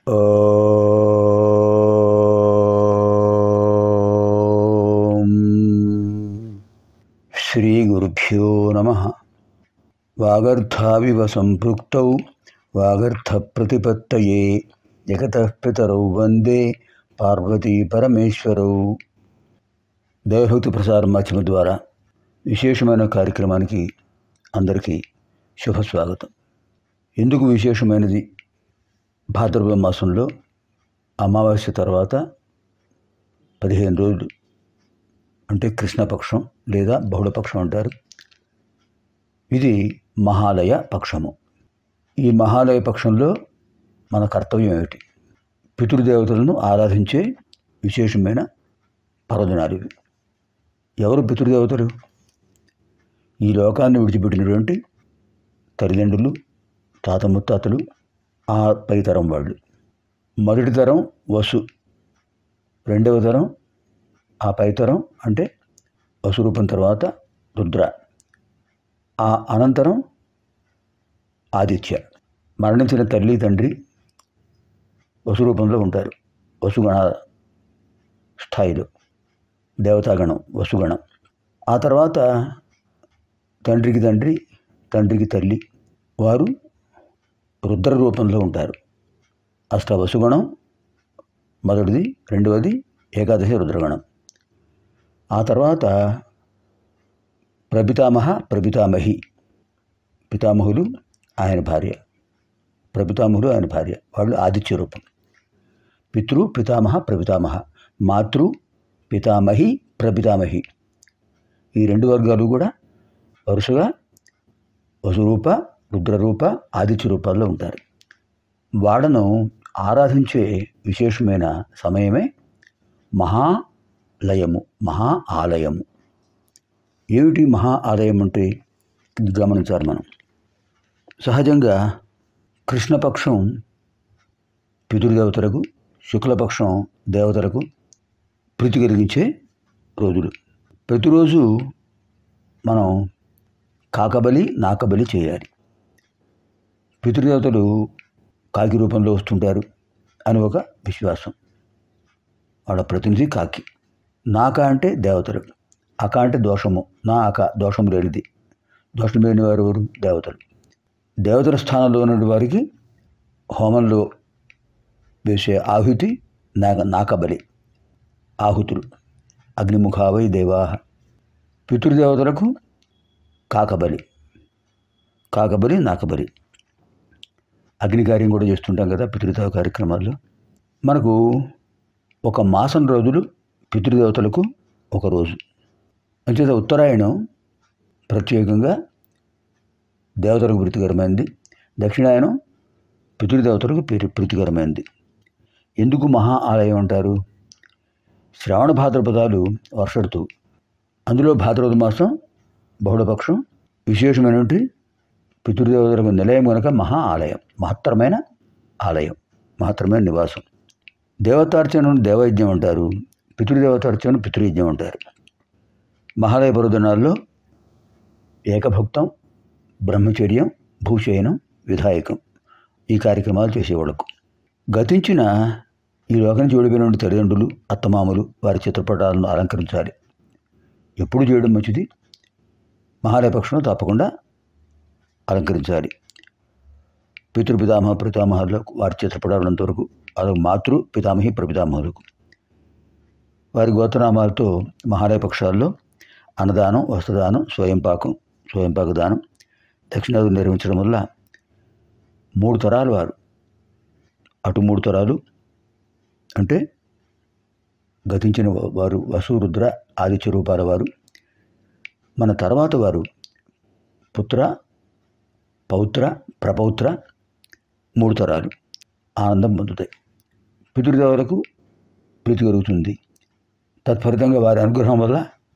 ఓం శ్రీ గురుభ్యో నమ వాగర్థావివ సంపృక్తౌ వాగర్థ ప్రతిపత్తయే జగత పితరౌ వందే పార్వతీ పరమేశ్వరౌ దైవభక్తి ప్రసార మాధ్యమం ద్వారా విశేషమైన కార్యక్రమానికి అందరికీ శుభ స్వాగతం ఎందుకు విశేషమైనది భాద్రపద మాసంలో అమావాస్య తర్వాత పదిహేను రోజులు అంటే కృష్ణపక్షం లేదా బహుళపక్షం అంటారు ఇది మహాలయ పక్షము ఈ మహాలయ పక్షంలో మన కర్తవ్యం ఏమిటి పితృదేవతలను ఆరాధించే విశేషమైన పర్వదినాలు ఇవి ఎవరు పితృదేవతలు ఈ లోకాన్ని విడిచిపెట్టినటువంటి తల్లిదండ్రులు తాత ముత్తాతలు ఆ పై తరం వాళ్ళు మొదటి తరం వసు రెండవ తరం ఆ పై తరం అంటే వసురూపం తర్వాత రుద్ర ఆ అనంతరం ఆదిత్య మరణించిన తల్లి తండ్రి వసురూపంలో ఉంటారు వసుగణ స్థాయిలో దేవతాగణం వసుగణం ఆ తర్వాత తండ్రికి తండ్రి తండ్రికి తల్లి వారు రుద్ర రూపంలో ఉంటారు అష్టవసుగణం మొదటిది రెండవది ఏకాదశి రుద్రగణం ఆ తర్వాత ప్రపితామహ ప్రపితామహి పితామహులు ఆయన భార్య ప్రపితామహులు ఆయన భార్య వాళ్ళు ఆదిత్య రూపం పితృ పితామహ ప్రపితామహ మాతృ పితామహి ప్రపితామహి ఈ రెండు వర్గాలు కూడా వరుసగా వసురూప రుద్రరూప ఆదిత్య రూపాల్లో ఉంటారు వాళ్ళను ఆరాధించే విశేషమైన సమయమే మహాలయము మహా ఆలయము ఏమిటి మహా ఆలయం అంటే ఇది గమనించాలి మనం సహజంగా కృష్ణపక్షం పితృదేవతలకు శుక్లపక్షం దేవతలకు ప్రీతి కలిగించే రోజులు ప్రతిరోజు మనం కాకబలి నాకబలి చేయాలి పితృదేవతలు కాకి రూపంలో వస్తుంటారు అని ఒక విశ్వాసం వాళ్ళ ప్రతినిధి కాకి నాక అంటే దేవతలు అక అంటే దోషము నా అక దోషం లేనిది దోషం లేని వారు ఎవరు దేవతలు దేవతల స్థానంలో ఉన్న వారికి హోమంలో వేసే ఆహుతి నాక నాకబలి ఆహుతులు అగ్నిముఖావై దేవా పితృదేవతలకు కాకబలి కాకబలి నాకబలి అగ్ని కార్యం కూడా చేస్తుంటాం కదా పితృదేవ కార్యక్రమాల్లో మనకు ఒక మాసం రోజులు పితృదేవతలకు ఒక రోజు అంచేత ఉత్తరాయణం ప్రత్యేకంగా దేవతలకు ప్రీతికరమైనది దక్షిణాయనం పితృదేవతలకు ప్రీ ప్రీతికరమైనది ఎందుకు మహా ఆలయం అంటారు శ్రావణ భాద్రపదాలు వర్ష ఋతువు అందులో భాద్రపద మాసం బహుళపక్షం విశేషమైనటువంటి పితృదేవతలకు నిలయం కనుక మహా ఆలయం మహత్తరమైన ఆలయం మహత్తరమైన నివాసం దేవతార్చనను దేవయజ్ఞం అంటారు పితృదేవతార్చనను పితృయజ్ఞం అంటారు మహాలయ పర్వదినాల్లో ఏకభక్తం బ్రహ్మచర్యం భూషయనం విధాయకం ఈ కార్యక్రమాలు చేసేవాళ్ళకు గతించిన ఈ లోకం చూడిపోయిన తల్లిదండ్రులు అత్తమామలు వారి చిత్రపటాలను అలంకరించాలి ఎప్పుడు చేయడం మంచిది మహాలయ పక్షంలో తప్పకుండా అలంకరించాలి పితృపితామహ పితామహులకు వారి చిత్రపటాలంత వరకు అదొక మాతృ పితామహి ప్రపితామహులకు వారి గోత్రనామాలతో మహాలయ పక్షాల్లో అన్నదానం వస్త్రదానం స్వయంపాకం స్వయంపాక దానం దక్షిణాది నిర్వహించడం వల్ల మూడు తరాలు వారు అటు మూడు తరాలు అంటే గతించిన వారు వసు రుద్ర ఆదిత్య రూపాల వారు మన తర్వాత వారు పుత్ర పౌత్ర ప్రపౌత్ర మూడు తరాలు ఆనందం పొందుతాయి పితృదేవులకు ప్రీతి కలుగుతుంది తత్ఫలితంగా వారి అనుగ్రహం వల్ల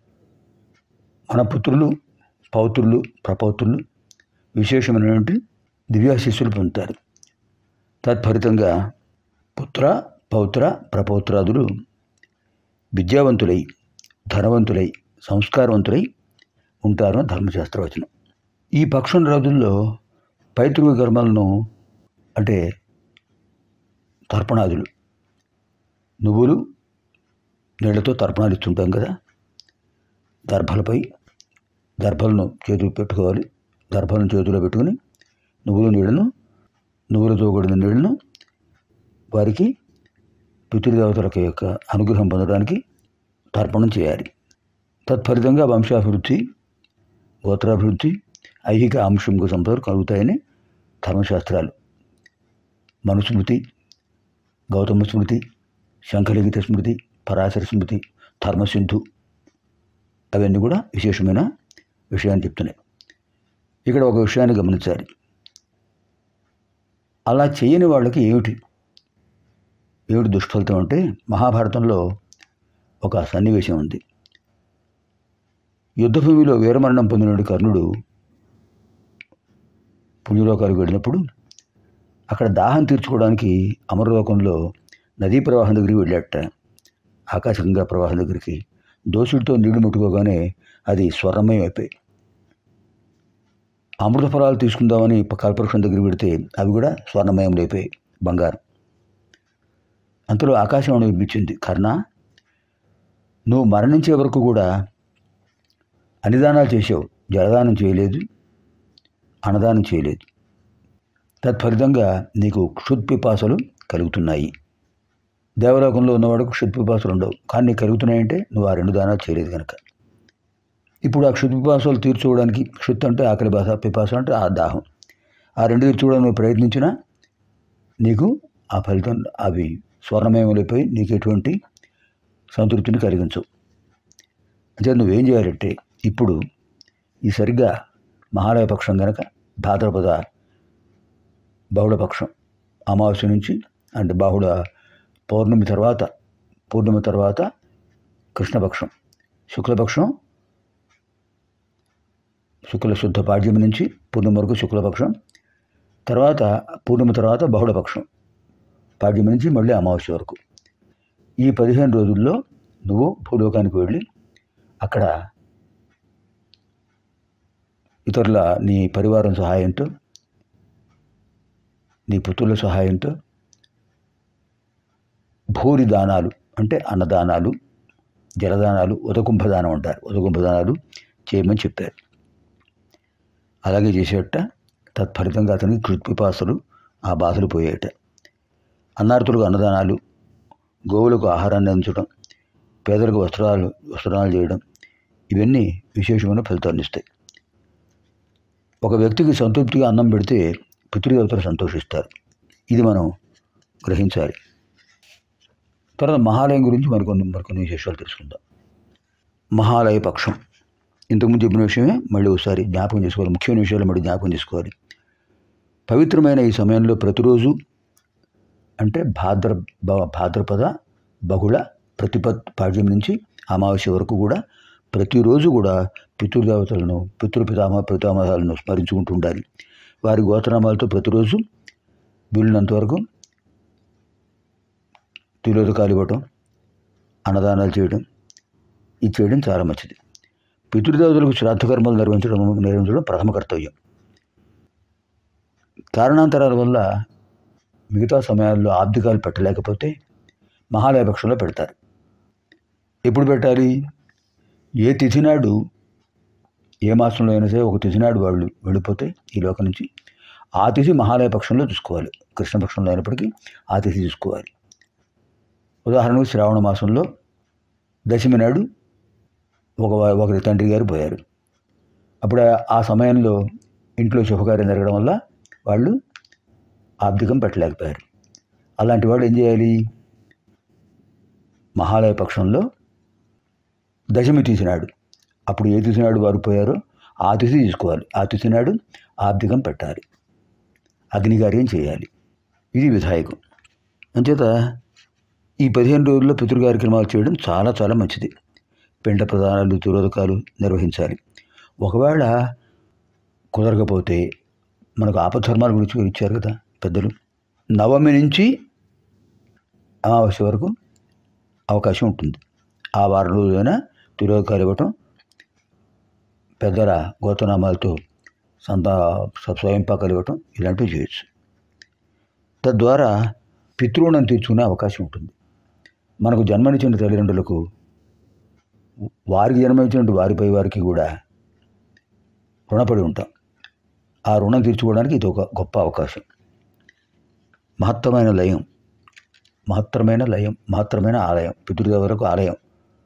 మన పుత్రులు పౌత్రులు ప్రపౌత్రులు విశేషమైనటువంటి దివ్యాశిస్సులు పొందుతారు తత్ఫలితంగా పుత్ర పౌత్ర ప్రపౌత్రాదులు విద్యావంతులై ధనవంతులై సంస్కారవంతులై ఉంటారు అని ధర్మశాస్త్రవచనం ఈ పక్షం రోజుల్లో పైతృక కర్మలను అంటే తర్పణాదులు నువ్వులు నీళ్లతో తర్పణాలు ఇస్తుంటాం కదా దర్భలపై దర్భలను చేతులు పెట్టుకోవాలి దర్భలను చేతిలో పెట్టుకుని నువ్వుల నీళ్ళను నువ్వులతో కూడిన నీళ్ళను వారికి పితృదేవతల యొక్క అనుగ్రహం పొందడానికి తర్పణం చేయాలి తత్ఫలితంగా వంశాభివృద్ధి గోత్రాభివృద్ధి ఐహిక అంశంకు సంపదలు కలుగుతాయని ధర్మశాస్త్రాలు మనుస్మృతి గౌతమ స్మృతి శంఖలిఖిత స్మృతి పరాశర స్మృతి ధర్మసింధు అవన్నీ కూడా విశేషమైన విషయాన్ని చెప్తున్నాయి ఇక్కడ ఒక విషయాన్ని గమనించాలి అలా చేయని వాళ్ళకి ఏమిటి ఏమిటి దుష్ఫలితం అంటే మహాభారతంలో ఒక సన్నివేశం ఉంది యుద్ధభూమిలో వీరమరణం పొందిన కర్ణుడు పుణ్యలోకాలకు వెళ్ళినప్పుడు అక్కడ దాహం తీర్చుకోవడానికి అమరలోకంలో నదీ ప్రవాహం దగ్గరికి వెళ్ళాట ఆకాశగంగా ప్రవాహం దగ్గరికి దోషుడితో నీళ్లు ముట్టుకోగానే అది స్వర్ణమయం అయిపోయి అమృత ఫలాలు తీసుకుందామని కల్పవృక్షం దగ్గర పెడితే అవి కూడా స్వర్ణమయం అయిపోయాయి బంగారం అంతలో ఆకాశవాణి వినిపించింది కర్ణ నువ్వు మరణించే వరకు కూడా అనిదానాలు చేసావు జలదానం చేయలేదు అన్నదానం చేయలేదు తత్ఫలితంగా నీకు క్షుత్పిపాసలు కలుగుతున్నాయి దేవలోకంలో ఉన్నవాడికి క్షుత్పిపాసలు ఉండవు కానీ నీకు కలుగుతున్నాయంటే నువ్వు ఆ రెండు దానాలు చేయలేదు కనుక ఇప్పుడు ఆ క్షుత్పిపాసలు తీర్చుకోవడానికి క్షుత్ అంటే ఆకలి బాధ పిపాస అంటే ఆ దాహం ఆ రెండు తీర్చుకోవడానికి నువ్వు ప్రయత్నించినా నీకు ఆ ఫలితం అవి స్వర్ణమయములైపోయి నీకు ఎటువంటి సంతృప్తిని కలిగించవు అంటే నువ్వేం చేయాలంటే ఇప్పుడు ఈ సరిగ్గా మహాలయ పక్షం కనుక భాద్రపద బహుళపక్షం అమావాస్య నుంచి అంటే బాహుళ పౌర్ణమి తర్వాత పూర్ణిమ తర్వాత కృష్ణపక్షం శుక్లపక్షం శుక్ల శుద్ధ పాడ్యమి నుంచి పూర్ణిమ వరకు శుక్లపక్షం తర్వాత పూర్ణిమ తర్వాత బహుళపక్షం పాడ్యమి నుంచి మళ్ళీ అమావాస్య వరకు ఈ పదిహేను రోజుల్లో నువ్వు భూలోకానికి వెళ్ళి అక్కడ ఇతరుల నీ పరివారం సహాయంతో నీ పుత్రుల సహాయంతో భూరి దానాలు అంటే అన్నదానాలు జలదానాలు ఉదకుంభదానం అంటారు ఉదకుంభదానాలు చేయమని చెప్పారు అలాగే చేసేట తత్ఫలితంగా అతనికి కృత్పిపాసలు ఆ బాధలు పోయేట అన్నార్థులకు అన్నదానాలు గోవులకు ఆహారాన్ని అందించడం పేదలకు వస్త్రాలు వస్త్రాలు చేయడం ఇవన్నీ విశేషమైన ఫలితాన్ని ఇస్తాయి ఒక వ్యక్తికి సంతృప్తిగా అన్నం పెడితే పితృదేవతలు సంతోషిస్తారు ఇది మనం గ్రహించాలి తర్వాత మహాలయం గురించి మరికొన్ని మరికొన్ని విశేషాలు తెలుసుకుందాం మహాలయ పక్షం ఇంతకుముందు చెప్పిన విషయమే మళ్ళీ ఒకసారి జ్ఞాపకం చేసుకోవాలి ముఖ్యమైన విషయాలు మళ్ళీ జ్ఞాపకం చేసుకోవాలి పవిత్రమైన ఈ సమయంలో ప్రతిరోజు అంటే భాద్ర భ- భాద్రపద బహుళ ప్రతిపత్ పాడ్యం నుంచి అమావాస్య వరకు కూడా ప్రతిరోజు కూడా పితృదేవతలను పితృపితామహ పితామహాలను స్మరించుకుంటూ ఉండాలి వారి గోత్రనామాలతో ప్రతిరోజు వీలున్నంత వరకు తిలోదకాలు ఇవ్వటం అన్నదానాలు చేయడం ఇది చేయడం చాలా మంచిది పితృదేవతలకు శ్రాద్ధకర్మలు నిర్వహించడం నిర్వహించడం ప్రథమ కర్తవ్యం కారణాంతరాల వల్ల మిగతా సమయాల్లో ఆబ్దికాలు పెట్టలేకపోతే మహాలయపక్షంలో పెడతారు ఎప్పుడు పెట్టాలి ఏ తిథి నాడు ఏ మాసంలో అయినా సరే ఒక తిథి నాడు వాళ్ళు వెళ్ళిపోతే ఈ లోకం నుంచి ఆ తిథి మహాలయ పక్షంలో చూసుకోవాలి కృష్ణపక్షంలో అయినప్పటికీ ఆ తిథి చూసుకోవాలి ఉదాహరణకు శ్రావణ మాసంలో దశమి నాడు ఒక ఒకరి తండ్రి గారు పోయారు అప్పుడు ఆ- ఆ సమయంలో ఇంట్లో శుభకార్యం జరగడం వల్ల వాళ్ళు ఆబ్దికం పెట్టలేకపోయారు అలాంటి వాళ్ళు ఏం చేయాలి మహాలయ పక్షంలో దశమి తీసినాడు అప్పుడు ఏ తీసినాడు వారు పోయారో ఆ తిథి తీసుకోవాలి ఆ తిథి నాడు ఆబ్దికం పెట్టాలి అగ్నికార్యం చేయాలి ఇది విధాయకం అంచేత ఈ పదిహేను రోజుల్లో పితృ కార్యక్రమాలు చేయడం చాలా చాలా మంచిది పిండ ప్రదానాలు తిరోధకాలు నిర్వహించాలి ఒకవేళ కుదరకపోతే మనకు ఆపధర్మాల గురించి ఇచ్చారు కదా పెద్దలు నవమి నుంచి అమావాస్య వరకు అవకాశం ఉంటుంది ఆ వారం రోజులైనా తిరోధకాలు ఇవ్వటం పెద్దల గోతనామాలతో సంత స్వయం పాకాలు ఇవ్వటం ఇలాంటివి చేయొచ్చు తద్వారా పితృణం తీర్చుకునే అవకాశం ఉంటుంది మనకు జన్మనిచ్చిన తల్లిదండ్రులకు వారికి జన్మనిచ్చినటువంటి వారిపై వారికి కూడా రుణపడి ఉంటాం ఆ రుణం తీర్చుకోవడానికి ఇది ఒక గొప్ప అవకాశం మహత్తరమైన లయం మహత్తరమైన లయం మహత్తరమైన ఆలయం పితృదేవతలకు ఆలయం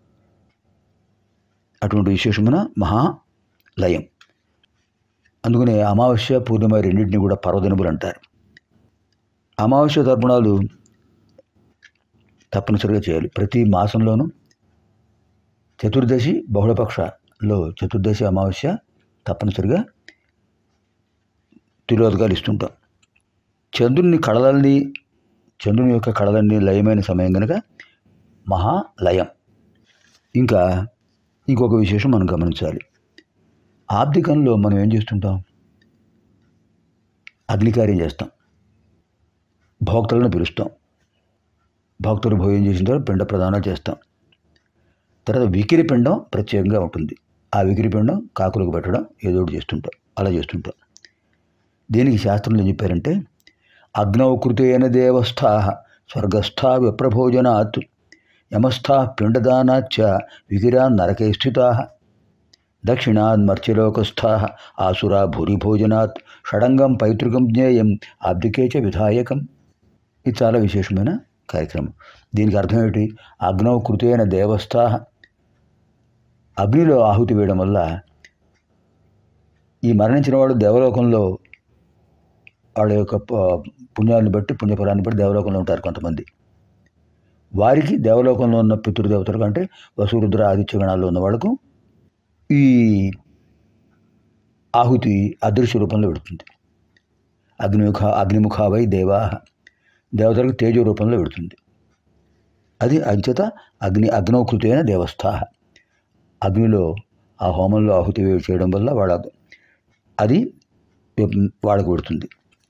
అటువంటి విశేషమైన మహాలయం అందుకనే అమావాస్య పూర్ణిమ రెండింటిని కూడా పర్వదినములు అంటారు అమావాస్య తర్పణాలు తప్పనిసరిగా చేయాలి ప్రతి మాసంలోనూ చతుర్దశి బహుళపక్షలో చతుర్దశి అమావాస్య తప్పనిసరిగా తిలోదకాలు ఇస్తుంటాం చంద్రుని కళలన్నీ చంద్రుని యొక్క కళలన్నీ లయమైన సమయం కనుక మహాలయం ఇంకా ఇంకొక విశేషం మనం గమనించాలి ఆబ్దికంలో మనం ఏం చేస్తుంటాం అగ్నికార్యం చేస్తాం భోక్తలను పిలుస్తాం భక్తులు భోజనం చేసిన తర్వాత పిండ ప్రదానాలు చేస్తాం తర్వాత వికిరి పిండం ప్రత్యేకంగా ఉంటుంది ఆ వికిరి పిండం కాకులకు పెట్టడం ఏదో ఒకటి చేస్తుంటాం అలా చేస్తుంటాం దీనికి శాస్త్రంలో ఏం చెప్పారంటే అగ్నౌకృతేన దేవస్థా స్వర్గస్థా విప్రభోజనాత్ యమస్థా పిండదానాచ్చ వికిరా నరకే స్థితా దక్షిణాద్ మర్త్యలోకస్థా ఆసురా భూరిభోజనాత్ షడంగం పైతృకం జ్ఞేయం ఆబ్దికేచ విధాయకం ఇది చాలా విశేషమైన కార్యక్రమం దీనికి అర్థం ఏమిటి అగ్నౌ కృతైన దేవస్థా అగ్నిలో ఆహుతి వేయడం వల్ల ఈ మరణించిన వాడు దేవలోకంలో వాళ్ళ యొక్క ప- పుణ్యాన్ని బట్టి పుణ్యఫలాన్ని బట్టి దేవలోకంలో ఉంటారు కొంతమంది వారికి దేవలోకంలో ఉన్న పితృదేవతలు అంటే వసురుద్ర ఆదిత్య గణాల్లో ఉన్న వాళ్ళకు ఈ ఆహుతి అదృశ్య రూపంలో పెడుతుంది అగ్నిముఖ అగ్నిముఖావై దేవా దేవతలకు తేజ రూపంలో పెడుతుంది అది అంచేత అగ్ని అగ్నోకృతైన దేవస్థ అగ్నిలో ఆ హోమంలో ఆహుతి వేడి చేయడం వల్ల వాళ్ళ అది వాళ్ళకు పెడుతుంది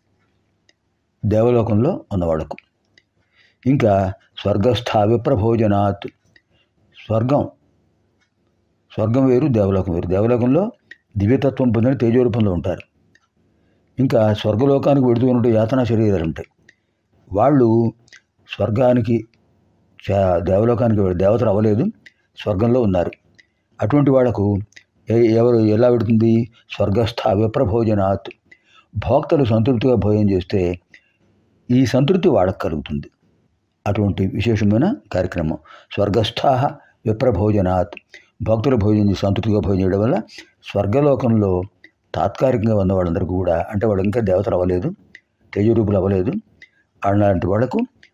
దేవలోకంలో ఉన్నవాళ్ళకు ఇంకా స్వర్గస్థ విప్రభోజనాత్ స్వర్గం స్వర్గం వేరు దేవలోకం వేరు దేవలోకంలో దివ్యతత్వం పొందిన తేజరూపంలో ఉంటారు ఇంకా స్వర్గలోకానికి వెడుతూ ఉంటే యాతనా శరీరాలు ఉంటాయి వాళ్ళు స్వర్గానికి చ- దేవలోకానికి వె- దేవతలు అవ్వలేదు స్వర్గంలో ఉన్నారు అటువంటి వాళ్లకు ఎ- ఎవరు ఎలా పెడుతుంది స్వర్గస్థ విప్రభోజనాత్ భోక్తలు సంతృప్తిగా భోజనం చేస్తే ఈ సంతృప్తి వాళ్ళకు కలుగుతుంది అటువంటి విశేషమైన కార్యక్రమం స్వర్గస్థ విప్రభోజనాత్ భక్తుల భోజనం చేసి సంతృప్తిగా భోజనం చేయడం వల్ల స్వర్గలోకంలో తాత్కాలికంగా ఉన్న వాళ్ళందరికీ కూడా అంటే వాళ్ళు ఇంకా దేవతలు అవ్వలేదు తేజరూపులు అవ్వలేదు అలాంటి వాళ్ళకు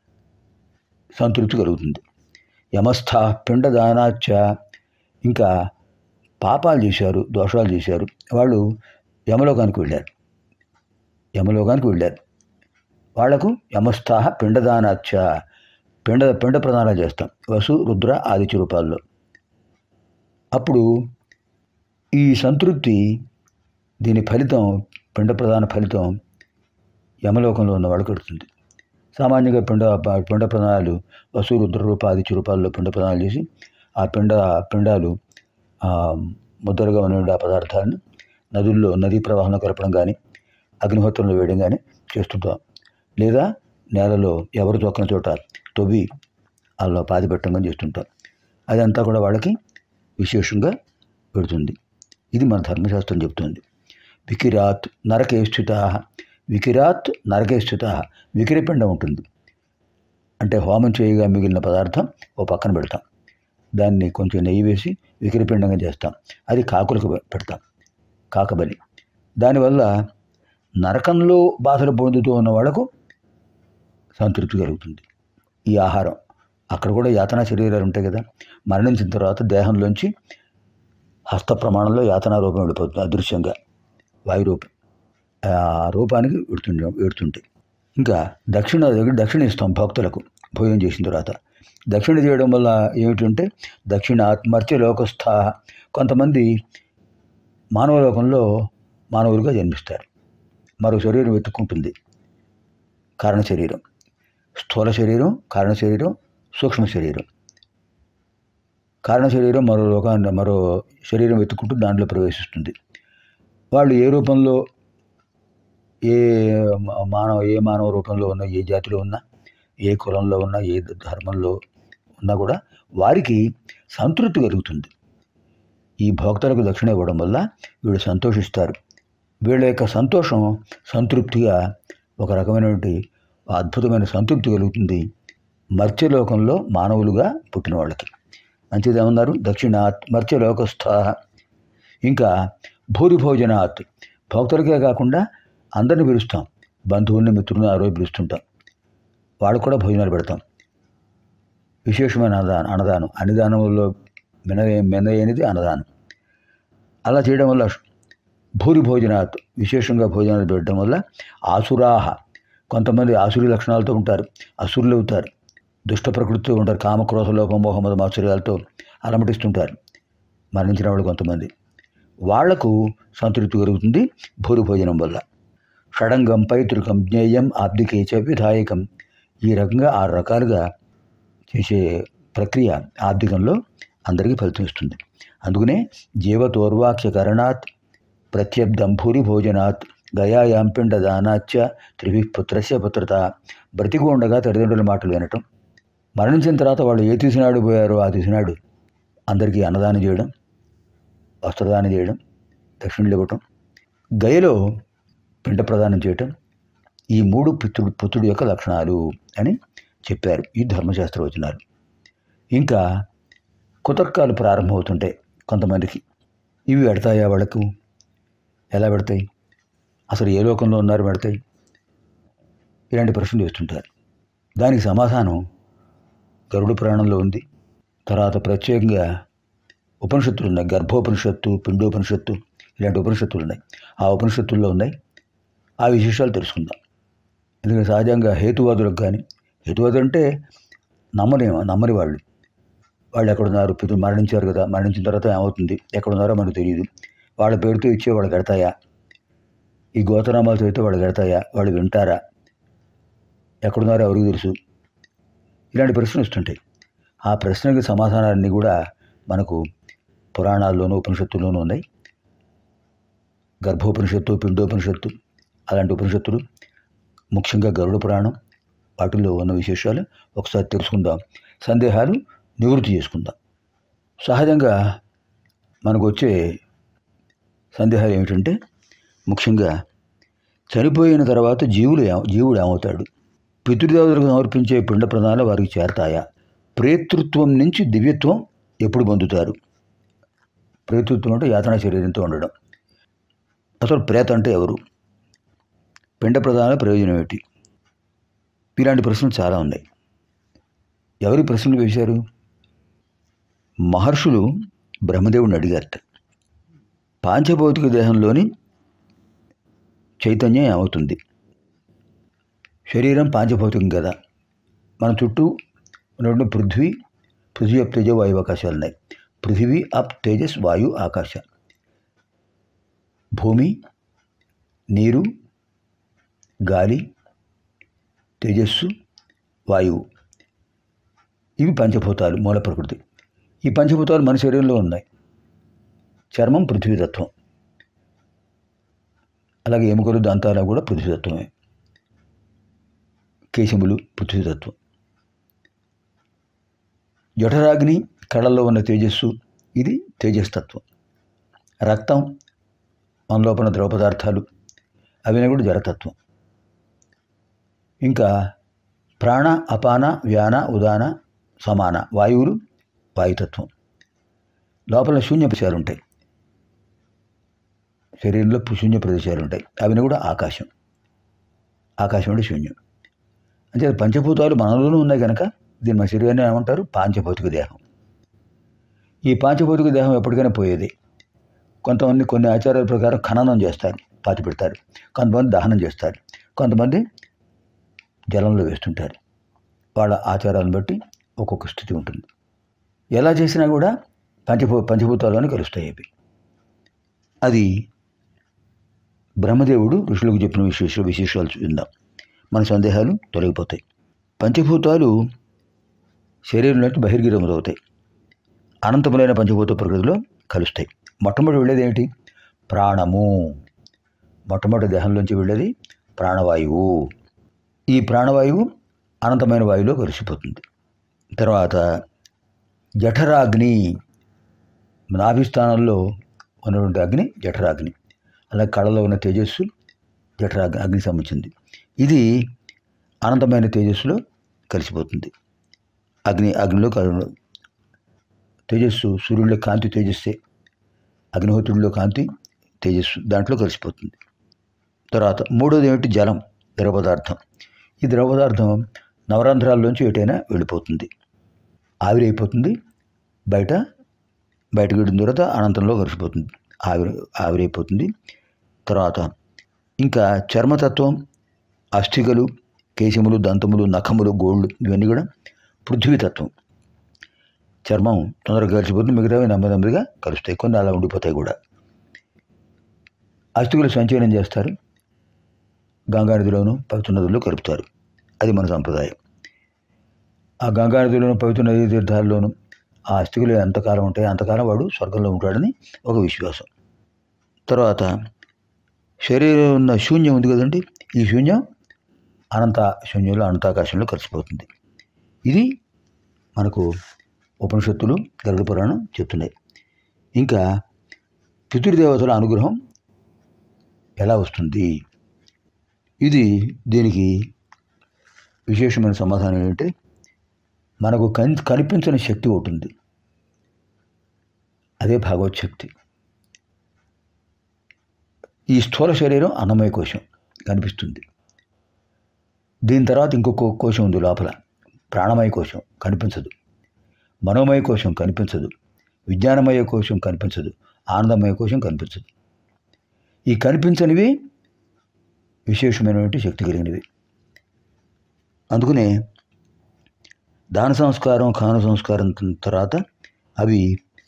సంతృప్తి కలుగుతుంది యమస్థ పిండదానాచ్చ ఇంకా పాపాలు చేశారు దోషాలు చేశారు వాళ్ళు యమలోకానికి వెళ్ళారు యమలోకానికి వెళ్ళారు వాళ్లకు యమస్థాహ పిండదానాచ్చ పిండ పిండ ప్రదానాలు చేస్తాం వసు రుద్ర ఆదిత్య రూపాల్లో అప్పుడు ఈ సంతృప్తి దీని ఫలితం పిండ ప్రధాన ఫలితం యమలోకంలో ఉన్న వాళ్ళకి కడుతుంది సామాన్యంగా పిండ పిండ ప్రదానాలు వసు రుద్ర రూప ఆదిత్య రూపాల్లో పిండ ప్రదానాలు చేసి ఆ పిండ పిండాలు ఆ, ముద్దలుగా ఉన్న ఆ పదార్థాలను నదుల్లో నదీ ప్రవాహంలో కలపడం కానీ అగ్నిహోత్రంలో వేయడం కానీ చేస్తుంటాం లేదా నేలలో ఎవరు తొక్కన చోట తవ్వి అలా పాతి పెట్టడం కానీ చేస్తుంటాం అదంతా కూడా వాళ్ళకి విశేషంగా పెడుతుంది ఇది మన ధర్మశాస్త్రం చెప్తుంది వికిరాత్ నరకే స్థిత వికిరాత్ నరకే స్థిత వికిరపిండం ఉంటుంది అంటే హోమం చేయగా మిగిలిన పదార్థం ఓ పక్కన పెడతాం దాన్ని కొంచెం నెయ్యి వేసి వికిరపిండంగా చేస్తాం అది కాకులకు పె- పెడతాం కాకబలి దానివల్ల నరకంలో బాధలు పొందుతూ ఉన్న వాళ్ళకు సంతృప్తి కలుగుతుంది ఈ ఆహారం అక్కడ కూడా యాతనా శరీరాలు ఉంటాయి కదా మరణించిన తర్వాత దేహంలోంచి హస్త ప్రమాణంలో యాతనా రూపం వెళ్ళిపోతుంది అదృశ్యంగా వాయు రూపం ఆ రూపానికి విడుతుండే విడుతుంటాయి ఇంకా దక్షిణ దక్షిణ ఇస్తాం భక్తులకు భోజనం చేసిన తర్వాత దక్షిణ చేయడం వల్ల ఏమిటంటే దక్షిణ మర్త్య లోకస్థ కొంతమంది మానవ లోకంలో మానవులుగా జన్మిస్తారు మరో శరీరం వెతుక్కుంటుంది కారణ శరీరం స్థూల శరీరం కారణ శరీరం సూక్ష్మ శరీరం కారణ శరీరం మరో లోకాన్ని మరో శరీరం వెతుక్కుంటూ దాంట్లో ప్రవేశిస్తుంది వాళ్ళు ఏ రూపంలో ఏ మానవ ఏ మానవ రూపంలో ఉన్న ఏ జాతిలో ఉన్నా ఏ కులంలో ఉన్నా ఏ ధర్మంలో ఉన్నా కూడా వారికి సంతృప్తి కలుగుతుంది ఈ భోక్తలకు దక్షిణ ఇవ్వడం వల్ల వీళ్ళు సంతోషిస్తారు వీళ్ళ యొక్క సంతోషం సంతృప్తిగా ఒక రకమైనటువంటి అద్భుతమైన సంతృప్తి కలుగుతుంది మర్త్యలోకంలో మానవులుగా పుట్టిన వాళ్ళకి మంచిది ఏమన్నారు దక్షిణాత్ మర్త్యలోకస్థ ఇంకా భూరి భోజనాత్ భక్తులకే కాకుండా అందరిని పిలుస్తాం బంధువుల్ని మిత్రుల్ని ఆ రోజు పిలుస్తుంటాం వాళ్ళకు కూడా భోజనాలు పెడతాం విశేషమైన అన్నదానం అన్నదానం అన్నదానంలో మిన మినయనిది అన్నదానం అలా చేయడం వల్ల భూరి భోజనాత్ విశేషంగా భోజనాలు పెట్టడం వల్ల ఆసురాహ కొంతమంది ఆసురి లక్షణాలతో ఉంటారు అసురులు అవుతారు దుష్ట ప్రకృతితో ఉంటారు కామక్రోధ లోపం మోహమ్మద మాత్సర్యాలతో అలమటిస్తుంటారు మరణించిన వాళ్ళు కొంతమంది వాళ్లకు సంతృప్తి కలుగుతుంది భూరి భోజనం వల్ల షడంగం పైతృకం జ్ఞేయం ఆబ్దికేచ విధాయకం ఈ రకంగా ఆరు రకాలుగా చేసే ప్రక్రియ ఆర్థికంలో అందరికీ ఫలితం ఇస్తుంది అందుకనే జీవతోర్వాక్యకరణాత్ ప్రత్యబ్దం భూరి భోజనాత్ గయాయాం పిండ దానాచ్చ త్రివి పుత్రస్య పుత్రత బ్రతికి ఉండగా తల్లిదండ్రుల మాటలు వినటం మరణించిన తర్వాత వాళ్ళు ఏ తీసినాడు పోయారో ఆ తీసినాడు అందరికీ అన్నదానం చేయడం వస్త్రదానం చేయడం దక్షిణలు ఇవ్వటం గయలో పిండ ప్రదానం చేయటం ఈ మూడు పితృడు పుత్రుడి యొక్క లక్షణాలు అని చెప్పారు ఈ ధర్మశాస్త్ర వచనాలు ఇంకా కుతర్కాలు ప్రారంభమవుతుంటాయి కొంతమందికి ఇవి పెడతాయా వాళ్ళకు ఎలా పెడతాయి అసలు ఏ లోకంలో ఉన్నారు పెడతాయి ఇలాంటి ప్రశ్నలు వేస్తుంటారు దానికి సమాధానం గరుడు పురాణంలో ఉంది తర్వాత ప్రత్యేకంగా ఉపనిషత్తులు ఉన్నాయి గర్భోపనిషత్తు పిండోపనిషత్తు ఇలాంటి ఉపనిషత్తులు ఉన్నాయి ఆ ఉపనిషత్తుల్లో ఉన్నాయి ఆ విశేషాలు తెలుసుకుందాం ఎందుకంటే సహజంగా హేతువాదులకు కానీ హేతువాదులు అంటే నమ్మలేము నమ్మని వాళ్ళు వాళ్ళు ఎక్కడున్నారు పితృ మరణించారు కదా మరణించిన తర్వాత ఏమవుతుంది ఎక్కడున్నారో మనకు తెలియదు వాళ్ళ పేరుతో ఇచ్చే వాళ్ళు కడతాయా ఈ గోతనామాలతో అయితే వాళ్ళు కడతాయా వాళ్ళు వింటారా ఎక్కడున్నారో ఎవరికి తెలుసు ఇలాంటి ప్రశ్నలు వస్తుంటాయి ఆ ప్రశ్నకి సమాధానాలన్నీ కూడా మనకు పురాణాల్లోనూ ఉపనిషత్తుల్లోనూ ఉన్నాయి గర్భోపనిషత్తు పిండోపనిషత్తు అలాంటి ఉపనిషత్తులు ముఖ్యంగా గరుడ పురాణం వాటిల్లో ఉన్న విశేషాలు ఒకసారి తెలుసుకుందాం సందేహాలు నివృత్తి చేసుకుందాం సహజంగా మనకు వచ్చే సందేహాలు ఏమిటంటే ముఖ్యంగా చనిపోయిన తర్వాత జీవులు ఏ- జీవుడు ఏమవుతాడు పితృదేవతలకు సమర్పించే పిండ ప్రదానాలు వారికి చేరతాయా ప్రేతృత్వం నుంచి దివ్యత్వం ఎప్పుడు పొందుతారు ప్రేతృత్వం అంటే యాతన శరీరంతో ఉండడం అసలు ప్రేత అంటే ఎవరు పిండ ప్రధాన ప్రయోజనం ఏమిటి ఇలాంటి ప్రశ్నలు చాలా ఉన్నాయి ఎవరి ప్రశ్నలు వేశారు మహర్షులు బ్రహ్మదేవుడిని అడిగారట పాంచభౌతిక దేహంలోని చైతన్యం ఏమవుతుంది శరీరం పాంచభౌతికం కదా మన చుట్టూ ఉన్నటువంటి పృథ్వీ పృథ్వీ అప్ తేజ వాయు ఆకాశాలు ఉన్నాయి పృథివీ అప్ తేజస్ వాయు ఆకాశ భూమి నీరు గాలి తేజస్సు వాయువు ఇవి పంచభూతాలు మూల ప్రకృతి ఈ పంచభూతాలు మన శరీరంలో ఉన్నాయి చర్మం పృథ్వీతత్వం అలాగే ఎముకలు దంతాలు కూడా పృథ్వీతత్వమే కేశములు పృథ్వీతత్వం జఠరాగ్ని కళ్ళల్లో ఉన్న తేజస్సు ఇది తేజస్తత్వం రక్తం మన లోపల ద్రవ పదార్థాలు అవి కూడా జడతత్వం ఇంకా ప్రాణ అపాన వ్యాన ఉదాన సమాన వాయువులు వాయుతత్వం లోపల శూన్య ప్రదేశాలు ఉంటాయి శరీరంలో శూన్య ప్రదేశాలు ఉంటాయి అవి కూడా ఆకాశం ఆకాశం అంటే శూన్యం అంటే పంచభూతాలు మనలోనూ ఉన్నాయి కనుక దీన్ని మన శరీరాన్ని ఏమంటారు పాంచభౌతిక దేహం ఈ పాంచభౌతిక దేహం ఎప్పటికైనా పోయేది కొంతమంది కొన్ని ఆచారాల ప్రకారం ఖననం చేస్తారు పాతి పెడతారు కొంతమంది దహనం చేస్తారు కొంతమంది జలంలో వేస్తుంటారు వాళ్ళ ఆచారాలను బట్టి ఒక్కొక్క స్థితి ఉంటుంది ఎలా చేసినా కూడా పంచభూ పంచభూతాల్లోనే కలుస్తాయి అవి అది బ్రహ్మదేవుడు ఋషులకు చెప్పిన విశేష విశేషాలు చూద్దాం మన సందేహాలు తొలగిపోతాయి పంచభూతాలు శరీరంలో బహిర్గతమవుతాయి అనంతములైన పంచభూత ప్రకృతిలో కలుస్తాయి మొట్టమొదటి వెళ్ళేది ఏమిటి ప్రాణము మొట్టమొదటి దేహంలోంచి వెళ్ళేది ప్రాణవాయువు ఈ ప్రాణవాయువు అనంతమైన వాయువులో కలిసిపోతుంది తర్వాత జఠరాగ్ని నాభిస్థానంలో ఉన్నటువంటి అగ్ని జఠరాగ్ని అలాగే కళలో ఉన్న తేజస్సు జఠరాగ్ని అగ్నికి సంబంధించింది ఇది అనంతమైన తేజస్సులో కలిసిపోతుంది అగ్ని అగ్నిలో కల- తేజస్సు సూర్యుడిలో కాంతి తేజస్సే అగ్నిహోత్రుడిలో కాంతి తేజస్సు దాంట్లో కలిసిపోతుంది తర్వాత మూడోది ఏమిటి జలం ద్రవ పదార్థం ఈ ద్రవ పదార్థం నవరంధ్రాల్లోంచి ఎటైనా వెళ్ళిపోతుంది ఆవిరైపోతుంది బయట బయటకు వెళ్ళిన తర్వాత అనంతంలో కలిసిపోతుంది ఆవిరి ఆవిరైపోతుంది తర్వాత ఇంకా చర్మతత్వం అస్థికలు కేశములు దంతములు నఖములు గోళ్ళు ఇవన్నీ కూడా పృథ్వీతత్వం చర్మం తొందరగా కలిసిపోతుంది మిగతావి నెమ్మది నెమ్మదిగా కలుస్తాయి కొన్ని అలా ఉండిపోతాయి కూడా అస్థికులు సంచయనం చేస్తారు గంగా నదిలోను పవిత్ర నదుల్లో కలుపుతారు అది మన సంప్రదాయం ఆ గంగా నదిలోను పవిత్ర నదీ తీర్థాల్లోనూ ఆ అస్థికులు ఎంతకాలం ఉంటాయి అంతకాలం వాడు స్వర్గంలో ఉంటాడని ఒక విశ్వాసం తర్వాత శరీరం ఉన్న శూన్యం ఉంది కదండి ఈ శూన్యం అనంత శూన్యంలో అనంతాకాశంలో కలిసిపోతుంది ఇది మనకు ఉపనిషత్తులు గరుడ పురాణం చెప్తున్నాయి ఇంకా పితృదేవతల అనుగ్రహం ఎలా వస్తుంది ఇది దీనికి విశేషమైన సమాధానం ఏంటంటే మనకు కన్ కనిపించని శక్తి ఒకటి ఉంది అదే భాగవత్ శక్తి ఈ స్థూల శరీరం అన్నమయ కోశం కనిపిస్తుంది దీని తర్వాత ఇంకొక కోశం ఉంది లోపల ప్రాణమయ కోశం కనిపించదు మనోమయ కోశం కనిపించదు విజ్ఞానమయ కోశం కనిపించదు ఆనందమయ కోశం కనిపించదు ఈ కనిపించనివి విశేషమైనటువంటి శక్తి కలిగినవి అందుకనే దాన సంస్కారం ఖాన సంస్కారం తర్వాత అవి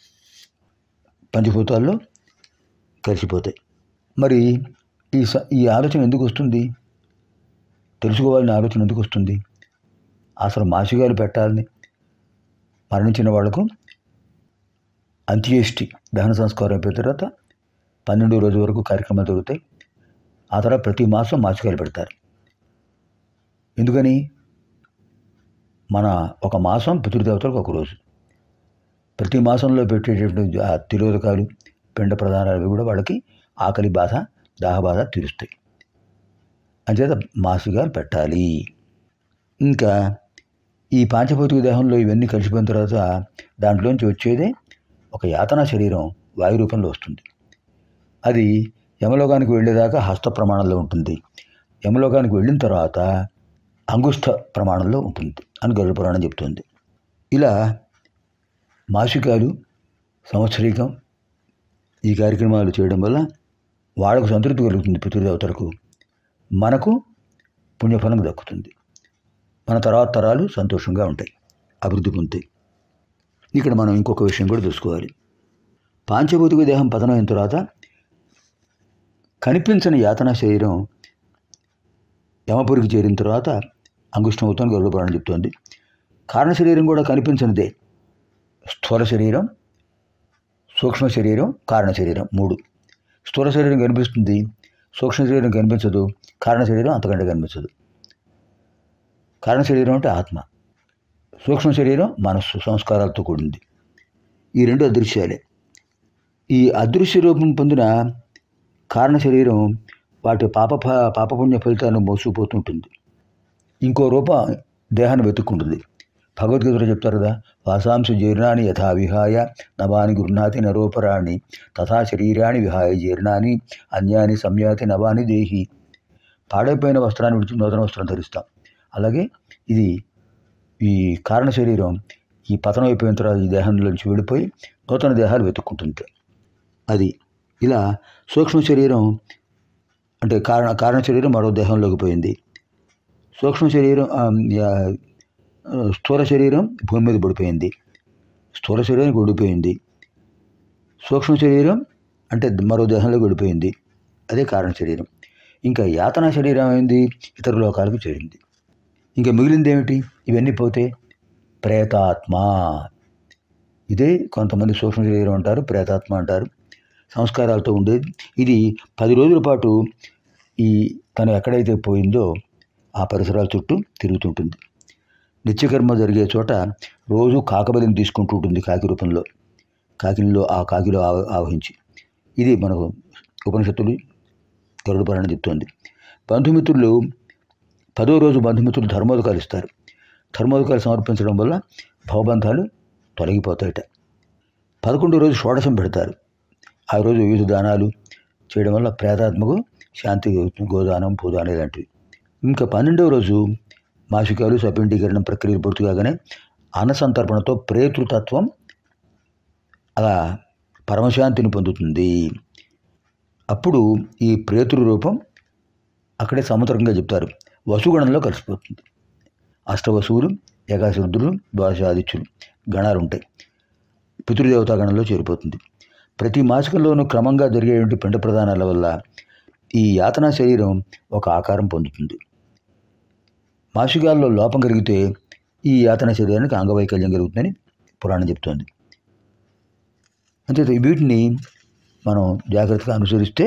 పంచభూతాల్లో కలిసిపోతాయి మరి ఈ స ఈ ఆలోచన ఎందుకు వస్తుంది తెలుసుకోవాలని ఆలోచన ఎందుకు వస్తుంది అసలు మాసిగాలు పెట్టాలని మరణించిన వాళ్లకు అంత్యేష్టి దహన సంస్కారం అయిపోయిన తర్వాత పన్నెండు రోజు వరకు కార్యక్రమాలు జరుగుతాయి ఆ తర్వాత ప్రతి మాసం మాసికాలు పెడతారు ఎందుకని మన ఒక మాసం పితృదేవతలకు ఒక రోజు ప్రతి మాసంలో పెట్టేటటువంటి ఆ తిరోధకాలు పిండ ప్రధానాలు అవి కూడా వాళ్ళకి ఆకలి బాధ దాహ బాధ తీరుస్తాయి అంచేత మాసిగాలు పెట్టాలి ఇంకా ఈ పాంచభౌతిక దేహంలో ఇవన్నీ కలిసిపోయిన తర్వాత దాంట్లోంచి వచ్చేదే ఒక యాతన శరీరం వాయు రూపంలో వస్తుంది అది యమలోకానికి వెళ్ళేదాకా హస్త ప్రమాణంలో ఉంటుంది యమలోకానికి వెళ్ళిన తర్వాత అంగుష్ట ప్రమాణంలో ఉంటుంది అని గరుడ పురాణం చెప్తుంది ఇలా మాసికాలు సంవత్సరీకం ఈ కార్యక్రమాలు చేయడం వల్ల వాళ్ళకు సంతృప్తి కలుగుతుంది పితృదేవతలకు మనకు పుణ్యఫలం దక్కుతుంది మన తర్వాత తరాలు సంతోషంగా ఉంటాయి అభివృద్ధి పొందుతాయి ఇక్కడ మనం ఇంకొక విషయం కూడా చూసుకోవాలి పాంచభౌతిక దేహం పతనం అయిన తర్వాత కనిపించని యాతన శరీరం యమపురికి చేరిన తర్వాత అంగుష్టం అవుతుంది గరుడ పురాణం చెప్తోంది కారణ శరీరం కూడా కనిపించనిదే స్థూల శరీరం సూక్ష్మ శరీరం కారణ శరీరం మూడు స్థూల శరీరం కనిపిస్తుంది సూక్ష్మ శరీరం కనిపించదు కారణ శరీరం అంతకంటే కనిపించదు కారణ శరీరం అంటే ఆత్మ సూక్ష్మ శరీరం మనస్సు సంస్కారాలతో కూడింది ఈ రెండు అదృశ్యాలే ఈ అదృశ్య రూపం పొందిన కారణ శరీరం వాటి పాప ఫ- పాపపుణ్య ఫలితాలను మోసుకుపోతుంటుంది ఇంకో రూపం దేహాన్ని వెతుక్కుంటుంది భగవద్గీతలో చెప్తారు కదా వాసాంశ జీర్ణాన్ని యథా విహాయ నవాని గృహ్ణాతి నరోపరాణి తథా శరీరాన్ని విహాయ జీర్ణాన్ని అన్యాని సంయాతి నవాని దేహి పాడైపోయిన వస్త్రాన్ని విడిచి నూతన వస్త్రం ధరిస్తాం అలాగే ఇది ఈ కారణ శరీరం ఈ పతనం అయిపోయిన తర్వాత ఈ దేహంలోంచి వెళ్ళిపోయి నూతన దేహాలు వెతుక్కుంటుంది అది ఇలా సూక్ష్మ శరీరం అంటే కారణ కారణ శరీరం మరో దేహంలోకి పోయింది సూక్ష్మ శరీరం ఆ, యా- ఆ, స్థూల శరీరం భూమి మీద పడిపోయింది స్థూల శరీరం ఉండిపోయింది సూక్ష్మ శరీరం అంటే మరో దేహంలోకి వెళ్ళిపోయింది అదే కారణ శరీరం ఇంకా యాతన శరీరం అయింది ఇతర లోకాలకు చేరింది ఇంకా మిగిలింది ఏమిటి ఇవన్నీ పోతే ప్రేతాత్మ ఇదే కొంతమంది సూక్ష్మ శరీరం అంటారు ప్రేతాత్మ అంటారు సంస్కారాలతో ఉండేది ఇది పది రోజుల పాటు ఈ తను ఎక్కడైతే పోయిందో ఆ పరిసరాల చుట్టూ తిరుగుతుంటుంది నిత్యకర్మ జరిగే చోట రోజు కాకబలిని తీసుకుంటూ ఉంటుంది కాకి రూపంలో కాకిలో ఆ కాకిలో ఆవ ఆవహించి ఇది మనకు ఉపనిషత్తులు గరుడు పురాణం చెప్తోంది బంధుమిత్రులు పదో రోజు బంధుమిత్రులు ధర్మోదకాలు ఇస్తారు ధర్మోదకాలు సమర్పించడం వల్ల భవబంధాలు తొలగిపోతాయట పదకొండో రోజు షోడశం పెడతారు ఆ రోజు వివిధ దానాలు చేయడం వల్ల ప్రేతాత్మకు శాంతి కలుగుతుంది గోదానం భూదానం ఇలాంటివి ఇంకా పన్నెండవ రోజు మాసికాలు సపిండీకరణం ప్రక్రియలు పూర్తి కాగానే అన్నసంతర్పణతో ప్రేతృతత్వం అలా పరమశాంతిని పొందుతుంది అప్పుడు ఈ ప్రేతృ రూపం అక్కడే సముద్రంగా చెప్తారు వసుగణంలో కలిసిపోతుంది అష్టవసువులు ఏకాశి రుద్రులు ద్వాదశాదిత్యులు గణాలు ఉంటాయి పితృదేవతా గణంలో చేరిపోతుంది ప్రతి మాసికంలోనూ క్రమంగా జరిగేటువంటి పిండ ప్రదానాల వల్ల ఈ యాతనా శరీరం ఒక ఆకారం పొందుతుంది మాసికాల్లో లోపం కలిగితే ఈ యాతన శరీరానికి అంగవైకల్యం కలుగుతుందని పురాణం చెప్తోంది అంతే వీటిని మనం జాగ్రత్తగా అనుసరిస్తే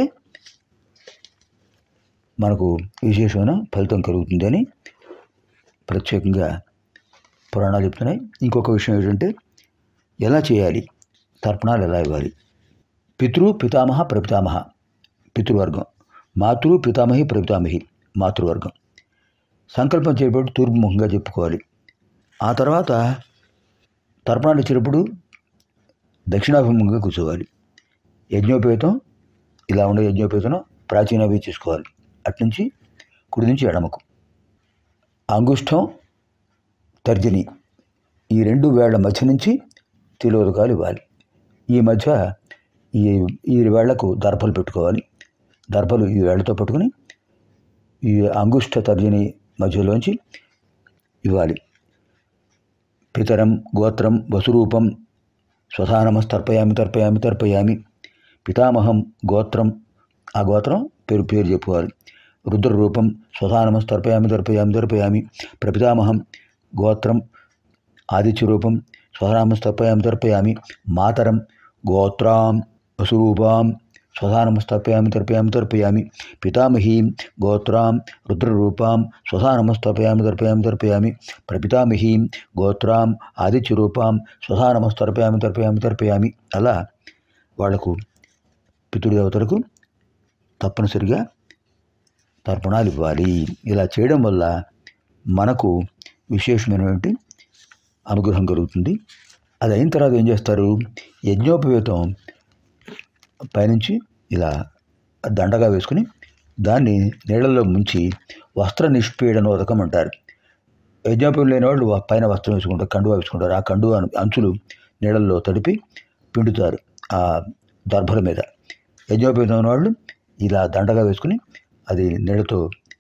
మనకు విశేషమైన ఫలితం కలుగుతుందని ప్రత్యేకంగా పురాణాలు చెప్తున్నాయి ఇంకొక విషయం ఏంటంటే ఎలా చేయాలి తర్పణాలు ఎలా ఇవ్వాలి పితృ పితామహ ప్రపితామహ పితృవర్గం మాతృ పితామహి ప్రపితామహి మాతృవర్గం సంకల్పం చేయబడి తూర్పు ముఖంగా చెప్పుకోవాలి ఆ తర్వాత తర్పణాలు ఇచ్చినప్పుడు దక్షిణాభిముఖంగా కూర్చోవాలి యజ్ఞోపేతం ఇలా ఉండే యజ్ఞోపేతం ప్రాచీనవి చేసుకోవాలి అట్నుంచి కుడి నుంచి ఎడమకు అంగుష్టం తర్జని ఈ రెండు వేళ్ల మధ్య నుంచి తిలోదకాలు ఇవ్వాలి ఈ మధ్య ఈ ఈ వేళ్లకు దర్భలు పెట్టుకోవాలి దర్భలు ఈ వేళ్లతో పట్టుకుని ఈ అంగుష్ట తర్జని మధ్యలోంచి ఇవ్వాలి పితరం గోత్రం వసురూపం స్వధానమస్ తర్పయామి తర్పయామి తర్పయామి పితామహం గోత్రం ఆ గోత్రం పేరు పేరు చెప్పుకోవాలి రుద్రరూపం స్వధానమస్ తర్పయామి తర్పయామి తర్పయామి ప్రపితామహం గోత్రం ఆదిత్య రూపం స్వధానమస్ తర్పయామి తర్పయామి మాతరం గోత్రాం వసురూపాం స్వధానమస్ తర్పయామి తర్పయామి తర్పయామి పితామహీం గోత్రాం రుద్రరూపాం స్వధానమస్ తర్పయామి తర్పయామి తర్పయామి ప్రపితామహీం గోత్రాం ఆదిత్యరూపాం స్వధానమస్ తర్పయామి తర్పయామి తర్పయామి అలా వాళ్లకు పితృదేవతలకు తప్పనిసరిగా తర్పణాలు ఇవ్వాలి ఇలా చేయడం వల్ల మనకు విశేషమైనటువంటి అనుగ్రహం కలుగుతుంది అది అయిన తర్వాత ఏం చేస్తారు యజ్ఞోపవేతం పైనుంచి ఇలా దండగా వేసుకుని దాన్ని నీళ్ళల్లో ముంచి వస్త్ర నిష్పీడనోదకం అంటారు యజ్ఞోపయం లేని వాళ్ళు వ- పైన వస్త్రం వేసుకుంటారు కండువా వేసుకుంటారు ఆ కండువా అంచులు నీళ్ళల్లో తడిపి పిండుతారు ఆ దర్భల మీద యజ్ఞోపేతం ఉన్న వాళ్ళు ఇలా దండగా వేసుకుని అది నీళ్ళతో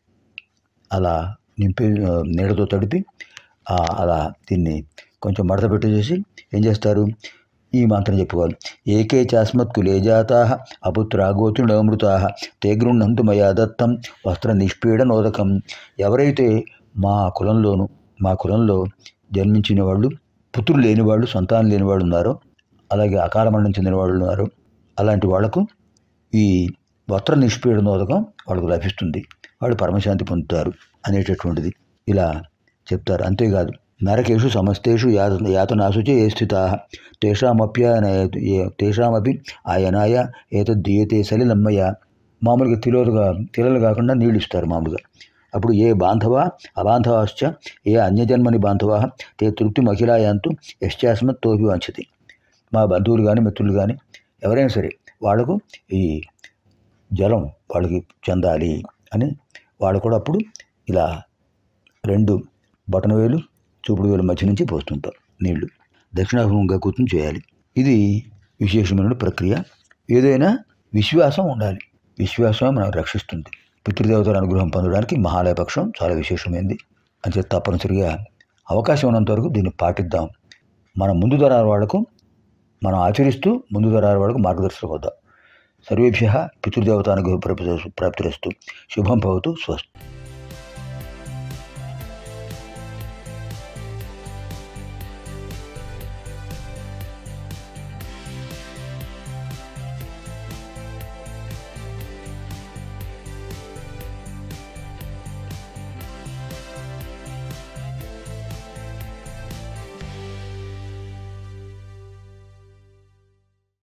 అలా నింపి ఆ, నీళ్ళతో తడిపి ఆ, అలా దీన్ని కొంచెం మడత పెట్టేసి ఏం చేస్తారు ఈ మంత్రం చెప్పుకోవాలి ఏకే చాస్మత్ కులే జాతా అపుత్ర గోత్రుడమృతా తే గృహంతు మయా దత్తం వస్త్ర నిష్పీడనోదకం ఎవరైతే మా కులంలోను మా కులంలో జన్మించిన వాళ్ళు పుత్రులు లేని వాళ్ళు సంతానం లేని వాళ్ళు ఉన్నారో అలాగే అకాల మరణం చెందిన వాళ్ళు ఉన్నారు అలాంటి వాళ్లకు ఈ వస్త్ర నిష్పీడనోదకం వాళ్ళకు లభిస్తుంది వాళ్ళు పరమశాంతి పొందుతారు అనేటటువంటిది ఇలా చెప్తారు అంతేకాదు నరకేషు సమస్తేషు యాత యాతనాసు చే ఏ స్థితా తేషామప్యాయన తేషామపి ఆయనాయ ఏతద్దీయతే సలిలమ్మయ్య మామూలుగా తిలోలుగా తిలలు కాకుండా నీళ్ళు ఇస్తారు మామూలుగా అప్పుడు ఏ బాంధవ అబాంధవాశ్చ ఏ అన్యజన్మని బాంధవా తే తృప్తి మహిళాయాంతు యశ్చాస్మత్ తోపి వంచతి మా బంధువులు కానీ మిత్రులు కానీ ఎవరైనా సరే వాళ్లకు ఈ జలం వాళ్ళకి చెందాలి అని వాళ్ళు కూడా అప్పుడు ఇలా రెండు బటన్ వేలు చూపుడు వేలు మధ్య నుంచి పోస్తుంటారు నీళ్లు దక్షిణాభిముఖంగా కూర్చుని చేయాలి ఇది విశేషమైన ప్రక్రియ ఏదైనా విశ్వాసం ఉండాలి విశ్వాసమే మనం రక్షిస్తుంది పితృదేవతల అనుగ్రహం పొందడానికి మహాలయ పక్షం చాలా విశేషమైంది అంతే తప్పనిసరిగా అవకాశం ఉన్నంత వరకు దీన్ని పాటిద్దాం మన ముందు తరాల వాళ్లకు మనం ఆచరిస్తూ ముందు తరాల వాళ్లకు మార్గదర్శకం అవుదాం సర్వేభ్య పితృదేవతానుగ్రహ ప్రాప్తిరస్తు శుభం భవతు స్వస్తి